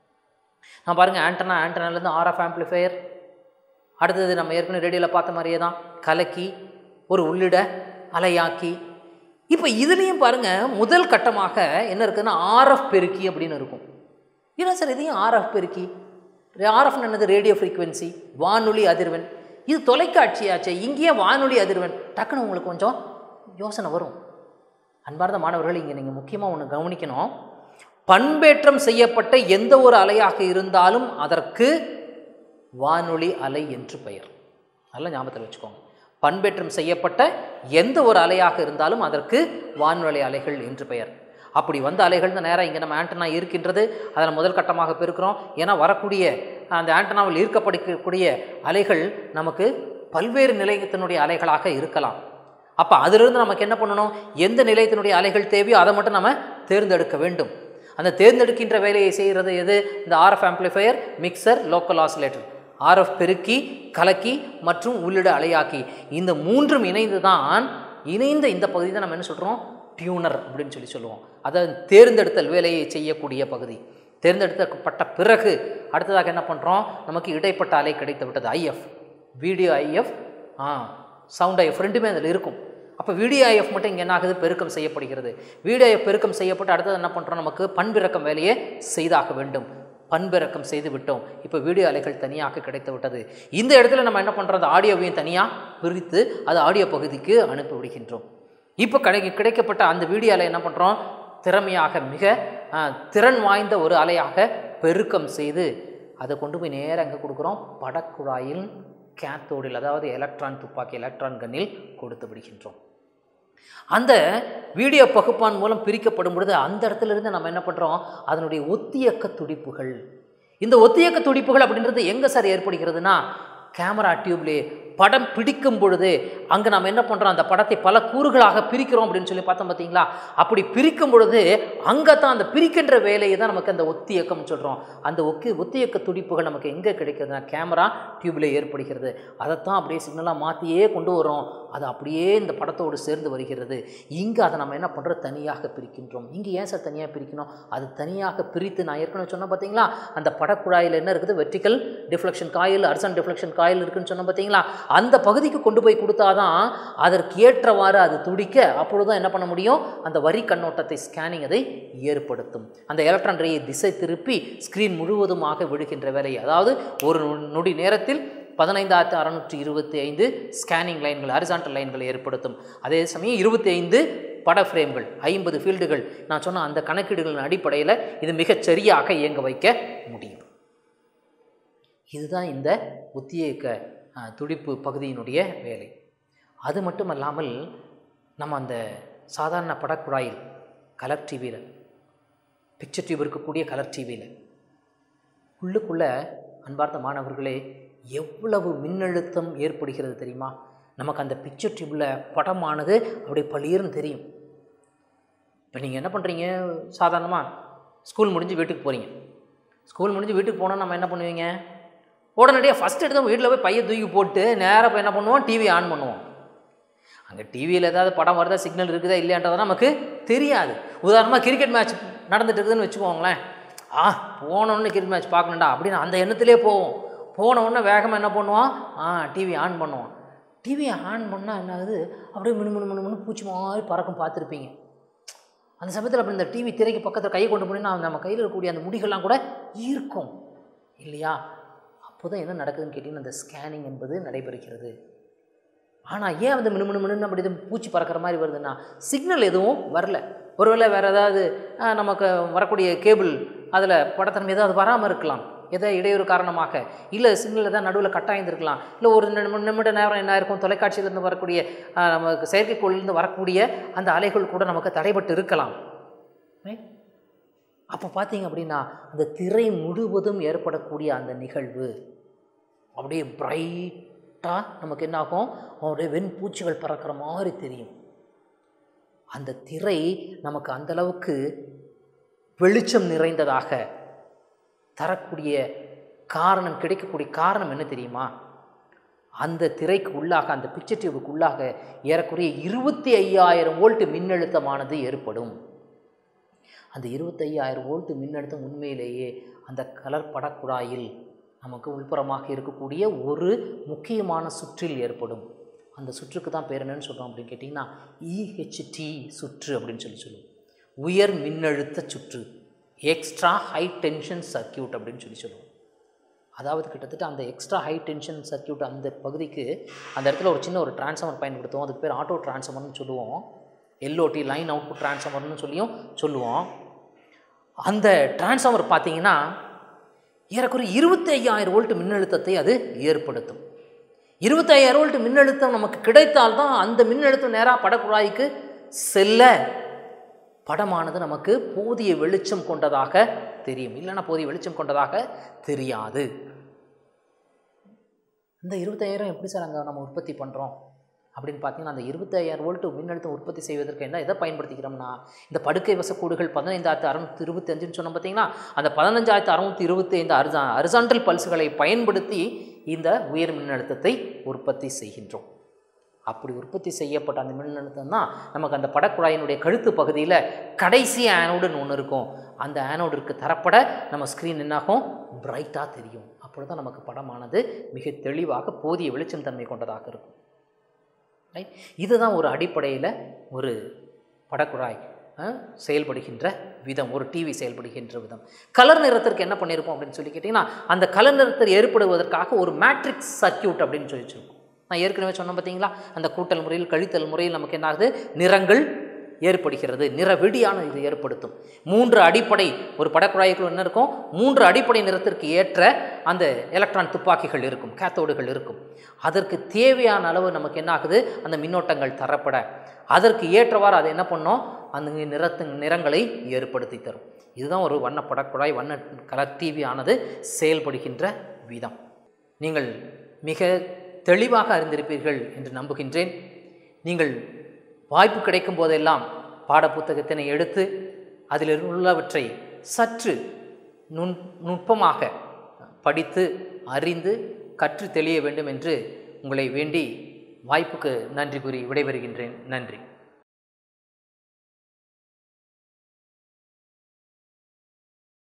நான் பாருங்கள் ஆண்டனா ஆண்டனாலேருந்து ஆர்எஃப் ஆம்ப்ளிஃபையர் அடுத்தது நம்ம ஏற்கனவே ரேடியோவில் பார்த்த மாதிரியே தான் கலக்கி ஒரு உள்ளிட அலையாக்கி இப்போ இதுலேயும் பாருங்கள் முதல் கட்டமாக என்ன இருக்குதுன்னா ஆர்எஃப் பெருக்கி அப்படின்னு இருக்கும் ஏன்னா சார் இதையும் ஆர்எஃப் பெருக்கி ஆர்எஃப்னு என்னது ரேடியோ ஃப்ரீக்வன்சி வானொலி அதிர்வெண் இது தொலைக்காட்சியாச்சே இங்கேயே வானொலி அதிர்வெண் டக்குன்னு உங்களுக்கு கொஞ்சம் யோசனை வரும் அன்பார்ந்த மாணவர்கள் இங்கே நீங்கள் முக்கியமாக ஒன்று கவனிக்கணும் பண்பேற்றம் செய்யப்பட்ட எந்த ஒரு அலையாக இருந்தாலும் அதற்கு வானொலி அலை என்று பெயர் நல்ல ஞாபகத்தில் வச்சுக்கோங்க பண்பேற்றம் செய்யப்பட்ட எந்த ஒரு அலையாக இருந்தாலும் அதற்கு வானொலி அலைகள் என்று பெயர் அப்படி வந்த அலைகள் தான் நேராக இங்கே நம்ம ஆண்டனா இருக்கின்றது அதில் முதல் கட்டமாக பெருக்கிறோம் ஏன்னா வரக்கூடிய அந்த ஆண்டனாவில் ஈர்க்கப்படக்கூடிய அலைகள் நமக்கு பல்வேறு நிலையத்தினுடைய அலைகளாக இருக்கலாம் அப்போ அதிலிருந்து நமக்கு என்ன பண்ணணும் எந்த நிலையத்தினுடைய அலைகள் தேவையோ அதை மட்டும் நம்ம தேர்ந்தெடுக்க வேண்டும் அந்த தேர்ந்தெடுக்கின்ற வேலையை செய்கிறது எது இந்த RF amplifier mixer local oscillator RF பெருக்கி கலக்கி மற்றும் உள்ளிட அலையாக்கி இந்த மூன்றும் இணைந்து தான் இணைந்த இந்த பகுதி தான் நம்ம என்ன சொல்கிறோம் டியூனர் அப்படின்னு சொல்லி சொல்லுவோம் அதை தேர்ந்தெடுத்தல் வேலையை செய்யக்கூடிய பகுதி தேர்ந்தெடுக்கப்பட்ட பிறகு அடுத்ததாக என்ன பண்ணுறோம் நமக்கு இடைப்பட்ட அலை கிடைத்து விட்டது ஐஎஃப் வீடியோ ஐஎஃப் ஆ சவுண்ட் ஐஎஃப் ரெண்டுமே அதில் இருக்கும் அப்போ வீடியோ ஐஎஃப் மட்டும் இங்கே என்ன ஆகுது பெருக்கம் செய்யப்படுகிறது வீடியோ ஐஎஃப் பெருக்கம் செய்யப்பட்டு அடுத்தது என்ன பண்ணுறோம் நமக்கு பண்பிறக்கம் வேலையை செய்தாக வேண்டும் பண்பிறக்கம் செய்து விட்டோம் இப்போ வீடியோ அலைகள் தனியாக கிடைத்து விட்டது இந்த இடத்துல நம்ம என்ன பண்ணுறோம் அந்த ஆடியோவையும் தனியாக பிரித்து அது ஆடியோ பகுதிக்கு அனுப்பி விடுகின்றோம் இப்போ கிடை கிடைக்கப்பட்ட அந்த வீடியோ அலை என்ன பண்ணுறோம் திறமையாக மிக ஆ, திறன் வாய்ந்த ஒரு அலையாக பெருக்கம் செய்து அதை கொண்டு போய் நேராக எங்கே கொடுக்குறோம் படக்குழாயில் கேத்தோடில் அதாவது எலக்ட்ரான் துப்பாக்கி எலக்ட்ரான் கன்னில் கொடுத்து விடுகின்றோம் அந்த வீடியோ பகுப்பான் மூலம் பிரிக்கப்படும் பொழுது அந்த இடத்துல இருந்து நம்ம என்ன பண்ணுறோம் அதனுடைய ஒத்தியக்க துடிப்புகள் இந்த ஒத்தியக்க துடிப்புகள் அப்படின்றது எங்கே சார் ஏற்படுகிறதுனா கேமரா டியூப்லே படம் பிடிக்கும் பொழுது அங்கே நம்ம என்ன பண்ணுறோம் அந்த படத்தை பல கூறுகளாக பிரிக்கிறோம் அப்படின்னு சொல்லி பார்த்தோம் பார்த்தீங்களா அப்படி பிரிக்கும் பொழுது அங்கே தான் அந்த பிரிக்கின்ற வேலையை தான் நமக்கு அந்த ஒத்தியக்கம்னு சொல்கிறோம் அந்த ஒக்கி ஒத்தியக்க துடிப்புகள் நமக்கு எங்கே கிடைக்கிறதுனா கேமரா டியூபில் ஏற்படுகிறது அதைத்தான் அப்படியே சிக்னலாக மாற்றியே கொண்டு வரோம் அது அப்படியே இந்த படத்தோடு சேர்ந்து வருகிறது இங்கே அதை நம்ம என்ன பண்ணுறோம் தனியாக பிரிக்கின்றோம் இங்கே ஏன் சார் தனியாக பிரிக்கணும் அது தனியாக பிரித்து நான் ஏற்கனவே சொன்னேன் பார்த்தீங்களா அந்த படக்குழாயில் என்ன இருக்குது வெர்டிக்கல் டிஃப்ளெக்ஷன் காயில் அர்சன் டிஃப்ளெக்ஷன் காயில் இருக்குன்னு சொன்னோம் பார்த்தீங்களா அந்த பகுதிக்கு கொண்டு போய் கொடுத்தாதான் அதற்கு ஏற்றவாறு அது துடிக்க அப்பொழுது தான் என்ன பண்ண முடியும் அந்த வரி கண்ணோட்டத்தை ஸ்கேனிங் அதை ஏற்படுத்தும் அந்த எலக்ட்ரான் ரேயை திசை திருப்பி ஸ்க்ரீன் முழுவதுமாக விழுகின்ற வேலையை அதாவது ஒரு நொ- நொடி நேரத்தில் பதினைந்தாயிரத்து அறநூற்றி இருபத்தி ஐந்து ஸ்கேனிங் லைன்கள் ஹரிசாண்டல் லைன்களை ஏற்படுத்தும் அதே சமயம் இருபத்தி ஐந்து பட ஃப்ரேம்கள் ஐம்பது ஃபீல்டுகள் நான் சொன்ன அந்த கணக்கீடுகளின் அடிப்படையில் இது மிகச் சரியாக இயங்க வைக்க முடியும் இதுதான் இந்த ஒத்தியக்க அஹ், துடிப்பு பகுதியினுடைய வேலை அது மட்டுமல்லாமல் நம்ம அந்த சாதாரண படக்குழாயில் கலர் டிவியில் பிக்சர் டியூப் இருக்கக்கூடிய கலர் டிவியில் உள்ளுக்குள்ளே அன்பார்ந்த மாணவர்களே எவ்வளவு மின்னழுத்தம் ஏற்படுகிறது தெரியுமா நமக்கு அந்த பிக்சர் டியூப்பில் படமானது அப்படியே பளிர்னு தெரியும் இப்போ நீங்கள் என்ன பண்ணுறீங்க சாதாரணமாக ஸ்கூல் முடிஞ்சு வீட்டுக்கு போகிறீங்க ஸ்கூல் முடிஞ்சு வீட்டுக்கு போனால் நம்ம என்ன பண்ணுவீங்க உடனடியாக ஃபஸ்ட் எடுத்து வீட்டில் போய் பையை தூக்கி போட்டு நேராக போய் என்ன பண்ணுவோம் டிவி ஆன் பண்ணுவோம் அங்கே டிவியில் ஏதாவது படம் வருதா சிக்னல் இருக்குதா இல்லையான்றதை நமக்கு தெரியாது உதாரணமாக கிரிக்கெட் மேட்ச் நடந்துட்டு இருக்குதுன்னு வச்சுக்கோங்களேன் ஆ போனோன்னு கிரிக்கெட் மேட்ச் பார்க்கணுண்டா அப்படின்னு அந்த எண்ணத்திலே போவோம் போன உடனே வேகமாக என்ன பண்ணுவோம் ஆ டிவி ஆன் பண்ணுவோம் டிவி ஆன் பண்ணால் என்ன ஆகுது அப்படியே மினு மினு மினு மினு பூச்சி மாதிரி பறக்கும் பார்த்துருப்பீங்க அந்த சமயத்தில் அப்படி இந்த டிவி திரைக்கு பக்கத்தில் கையை கொண்டு போனீங்கன்னா நம்ம கையில் இருக்கக்கூடிய அந்த முடிகள்லாம் கூட ஈர்க்கும் இல்லையா அப்போ தான் என்ன நடக்குதுன்னு கேட்டிங்கன்னா அந்த ஸ்கேனிங் என்பது நடைபெறுகிறது ஆனால் ஏன் வந்து மினு மினு மினுன்னு அப்படி இது பூச்சி பறக்கிற மாதிரி வருதுன்னா சிக்னல் எதுவும் வரல ஒருவேளை வேறு ஏதாவது ஆ, நமக்கு வரக்கூடிய கேபிள் அதில் படத்தன்மை ஏதாவது வராமல் இருக்கலாம் எதோ இடையூறு காரணமாக இல்லை சிக்னல் ஏதாவது நடுவில் கட்டாயிருந்திருக்கலாம் இல்லை ஒரு நிமி- நிமிட நேரம் என்ன இருக்கும் தொலைக்காட்சியிலேருந்து வரக்கூடிய ஆ, நமக்கு செயற்கைக்கோளிலிருந்து வரக்கூடிய அந்த அலைகள் கூட நமக்கு தடைபட்டு இருக்கலாம் Right? அப்போ பார்த்தீங்க அப்படின்னா அந்த திரை முழுவதும் ஏற்படக்கூடிய அந்த நிகழ்வு அப்படியே பிரைட்டாக நமக்கு என்ன ஆகும் அப்படியே வெண்பூச்சிகள் பறக்கிற மாதிரி தெரியும் அந்த திரை நமக்கு அந்த அளவுக்கு வெளிச்சம் நிறைந்ததாக தரக்கூடிய காரணம் கிடைக்கக்கூடிய காரணம் என்ன தெரியுமா அந்த திரைக்கு உள்ளாக அந்த பிக்சர் டியூபுக்கு உள்ளாக ஏறக்குறைய இருபத்தி ஐயாயிரம் வோல்ட் மின்னழுத்தமானது ஏற்படும் அந்த இருபத்தையாயிரம் வோல்ட் மின்னழுத்தம் உண்மையிலேயே அந்த கலர் படக்குழாயில் நமக்கு உள்புறமாக இருக்கக்கூடிய ஒரு முக்கியமான சுற்றில் ஏற்படும் அந்த சுற்றுக்கு தான் பேர் என்னன்னு சொல்கிறோம் அப்படின்னு கேட்டிங்கன்னா இஹெச்டி சுற்று அப்படின்னு சொல்லி சொல்லுவோம் உயர் மின்னழுத்த சுற்று எக்ஸ்ட்ரா ஹை டென்ஷன் சர்க்கியூட் அப்படின்னு சொல்லி சொல்லுவோம் அதாவது கிட்டத்தட்ட அந்த எக்ஸ்ட்ரா ஹை டென்ஷன் சர்க்கியூட் அந்த பகுதிக்கு அந்த இடத்துல ஒரு சின்ன ஒரு டிரான்ஸ்ஃபார்மர் பயன்படுத்துவோம் அதுக்கு பேர் ஆட்டோ டிரான்ஸ்ஃபார்மர்னு சொல்லுவோம் எல்ஓடி லைன் அவுட்புட் டிரான்ஸ்ஃபார்மர்னு சொல்லியும் சொல்லுவோம் அந்த டிரான்ஸ்ஃபார்மர் பார்த்தீங்கன்னா ஏறக்குறைய இருபத்தி ஐயாயிரம் வோல்ட் மின்னழுத்தத்தை அது ஏற்படுத்தும் இருபத்தையாயிரம் வோல்ட் மின்னழுத்தம் நமக்கு கிடைத்தால்தான் அந்த மின்னழுத்தம் நேராக படக்குழாய்க்கு செல்ல படமானது நமக்கு போதிய வெளிச்சம் கொண்டதாக தெரியும் இல்லைன்னா போதிய வெளிச்சம் கொண்டதாக தெரியாது இந்த இருபத்தாயிரம் எப்படி சார் அங்கே நம்ம உற்பத்தி பண்ணுறோம் அப்படின்னு பார்த்தீங்கன்னா அந்த இருபத்தாயிரம் வோல்ட் மின்னழுத்தம் உற்பத்தி செய்வதற்கு என்ன எதை பயன்படுத்திக்கிறோம்னா இந்த படுக்கை வசக்கூடுகள் பதினைந்தாயிரத்து அறுநூத்தி இருபத்தி அஞ்சுன்னு சொன்னோம் பார்த்தீங்களா அந்த பதினஞ்சாயிரத்து அறுநூத்தி இருபத்தி ஐந்து அரிசா அரிசாண்டல் பல்சுகளை பயன்படுத்தி இந்த உயர் மின்னழுத்தத்தை உற்பத்தி செய்கின்றோம் அப்படி உற்பத்தி செய்யப்பட்ட அந்த மின்னழுத்தம் தான் நமக்கு அந்த படக்குழாயினுடைய கழுத்து பகுதியில் கடைசி ஆனோடுன்னு ஒன்று இருக்கும் அந்த ஆனோடிற்கு தரப்பட நம்ம ஸ்க்ரீன் என்னாகும் பிரைட்டாக தெரியும் அப்பொழுது தான் நமக்கு படமானது மிக தெளிவாக போதிய வெளிச்சம் தன்மை கொண்டதாக இருக்கும் ரைட் இதுதான் ஒரு அடிப்படையில் ஒரு படக்குழாய் அஹ், செயல்படுகின்ற விதம் ஒரு டிவி செயல்படுகின்ற விதம் கலர் நிறத்திற்கு என்ன பண்ணியிருப்போம் அப்படின்னு சொல்லி கேட்டிங்கன்னா அந்த கலர் நிறத்தில் ஏற்படுவதற்காக ஒரு மேட்ரிக்ஸ் சர்க்கியூட் அப்படின்னு சொல்லி வச்சிருக்கோம் நான் ஏற்கனவே சொன்னேன் பார்த்தீங்களா அந்த கூட்டல் முறையில் கழித்தல் முறையில் நமக்கு என்ன ஆகுது நிறங்கள் ஏற்படுகிறது நிற வெடியான இது ஏற்படுத்தும் மூன்று அடிப்படை ஒரு படக்குழாய்க்குள்ள என்ன இருக்கும் மூன்று அடிப்படை நிறத்திற்கு ஏற்ற அந்த எலக்ட்ரான் துப்பாக்கிகள் இருக்கும் கேத்தோடுகள் இருக்கும் அதற்கு தேவையான அளவு நமக்கு என்ன ஆகுது அந்த மின்னோட்டங்கள் தரப்பட அதற்கு ஏற்றவாறு அதை என்ன பண்ணோம் அந்த நிறத்து நிறங்களை ஏற்படுத்தி தரும் இதுதான் ஒரு வண்ண படக்குழாய் வண்ண கலர் டிவி ஆனது செயல்படுகின்ற விதம் நீங்கள் மிக தெளிவாக அறிந்திருப்பீர்கள் என்று நம்புகின்றேன் நீங்கள் வாய்ப்பு கிடைக்கும் போதெல்லாம் பாடப்புத்தகத்தினை எடுத்து அதில் உள்ளவற்றை சற்று நுண் நுட்பமாக படித்து அறிந்து கற்று தெளிய வேண்டும் என்று உங்களை வேண்டி வாய்ப்புக்கு நன்றி கூறி விடைபெறுகின்றேன் நன்றி